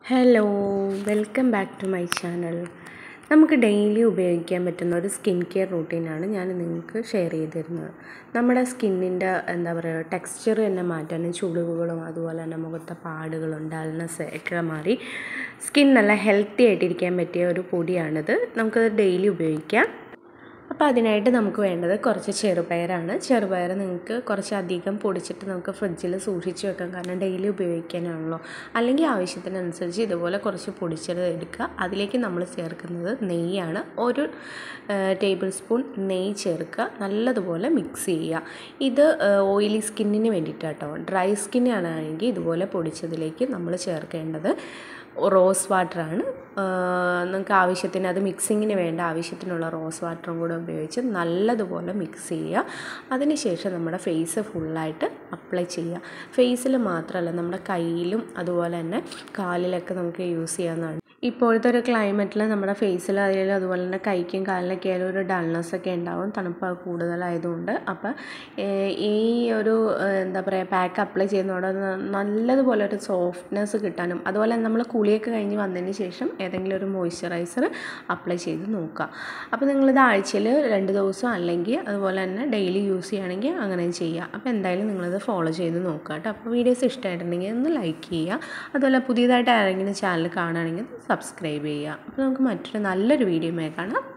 hello welcome back to my channel നമുക്ക് daily ഉപയോഗിക്കാൻ പറ്റുന്ന ഒരു സ്കിൻ കെയർ റൂട്ടീനാണ് ഞാൻ നിങ്ങൾക്ക് ഷെയർ ചെയ്ത് തരുന്നത് നമ്മുടെ സ്കിന്നിൻ്റെ എന്താ പറയുക ടെക്സ്ചർ തന്നെ മാറ്റാനും ചുളിവുകളും അതുപോലെ തന്നെ മുഖത്തെ പാടുകളും ഡൾനെസ് ഒക്കെ മാറി സ്കിൻ നല്ല ഹെൽത്തി ആയിട്ടിരിക്കാൻ പറ്റിയ ഒരു പൊടിയാണിത് നമുക്കത് ഡെയിലി ഉപയോഗിക്കാം അപ്പോൾ അതിനായിട്ട് നമുക്ക് വേണ്ടത് കുറച്ച് ചെറുപയറാണ് ചെറുപയർ നിങ്ങൾക്ക് കുറച്ച് അധികം പൊടിച്ചിട്ട് നമുക്ക് ഫ്രിഡ്ജിൽ സൂക്ഷിച്ച് വെക്കാം കാരണം ഡെയിലി ഉപയോഗിക്കാനാണല്ലോ അല്ലെങ്കിൽ ആവശ്യത്തിനനുസരിച്ച് ഇതുപോലെ കുറച്ച് പൊടിച്ചത് എടുക്കുക അതിലേക്ക് നമ്മൾ ചേർക്കുന്നത് നെയ്യാണ് ഒരു ടേബിൾ സ്പൂൺ നെയ്യ് ചേർക്കുക നല്ലതുപോലെ മിക്സ് ചെയ്യുക ഇത് ഓയിലി സ്കിന്നിന് വേണ്ടിയിട്ടാട്ടോ ഡ്രൈ സ്കിന്നാണെങ്കിൽ ഇതുപോലെ പൊടിച്ചതിലേക്ക് നമ്മൾ ചേർക്കേണ്ടത് റോസ് വാട്ടറാണ് നിങ്ങൾക്ക് ആവശ്യത്തിന് അത് മിക്സിങ്ങിന് വേണ്ട ആവശ്യത്തിനുള്ള റോസ് വാട്ടറും കൂടെ ഉപയോഗിച്ച് നല്ലതുപോലെ മിക്സ് ചെയ്യുക അതിനുശേഷം നമ്മുടെ ഫേസ് ഫുള്ളായിട്ട് അപ്ലൈ ചെയ്യുക ഫേസിൽ മാത്രമല്ല നമ്മുടെ കയ്യിലും അതുപോലെ തന്നെ കാലിലൊക്കെ നമുക്ക് യൂസ് ചെയ്യാവുന്നതാണ് ഇപ്പോഴത്തെ ഒരു ക്ലൈമറ്റിൽ നമ്മുടെ ഫേസിൽ അതിൽ അതുപോലെ തന്നെ കൈക്കും കാലിലൊക്കെ ആയാലും ഒരു ഡൾനെസ് ഒക്കെ ഉണ്ടാവും തണുപ്പ് കൂടുതലായതുകൊണ്ട് അപ്പോൾ ഈ ഒരു എന്താ പറയുക പാക്ക് അപ്ലൈ ചെയ്യുന്നതോടെ നല്ലതുപോലെ ഒരു സോഫ്റ്റ്നെസ് കിട്ടാനും അതുപോലെ നമ്മൾ കുളിയൊക്കെ കഴിഞ്ഞ് വന്നതിന് ശേഷം ഏതെങ്കിലും ഒരു മോയ്സ്ചറൈസർ അപ്ലൈ ചെയ്ത് നോക്കുക അപ്പോൾ നിങ്ങളിത് ആഴ്ചയിൽ രണ്ട് ദിവസം അല്ലെങ്കിൽ അതുപോലെ തന്നെ ഡെയിലി യൂസ് ചെയ്യുകയാണെങ്കിൽ അങ്ങനെ ചെയ്യുക അപ്പോൾ എന്തായാലും നിങ്ങളിത് ഫോളോ ചെയ്ത് നോക്കുക കേട്ടോ അപ്പോൾ വീഡിയോസ് ഇഷ്ടമായിട്ടുണ്ടെങ്കിൽ ഒന്ന് ലൈക്ക് ചെയ്യുക അതുപോലെ പുതിയതായിട്ട് ആരെങ്കിലും ചാനൽ കാണുകയാണെങ്കിൽ സബ്സ്ക്രൈബ് ചെയ്യുക അപ്പോൾ നമുക്ക് മറ്റൊരു നല്ലൊരു വീഡിയോയുമായി കാണാം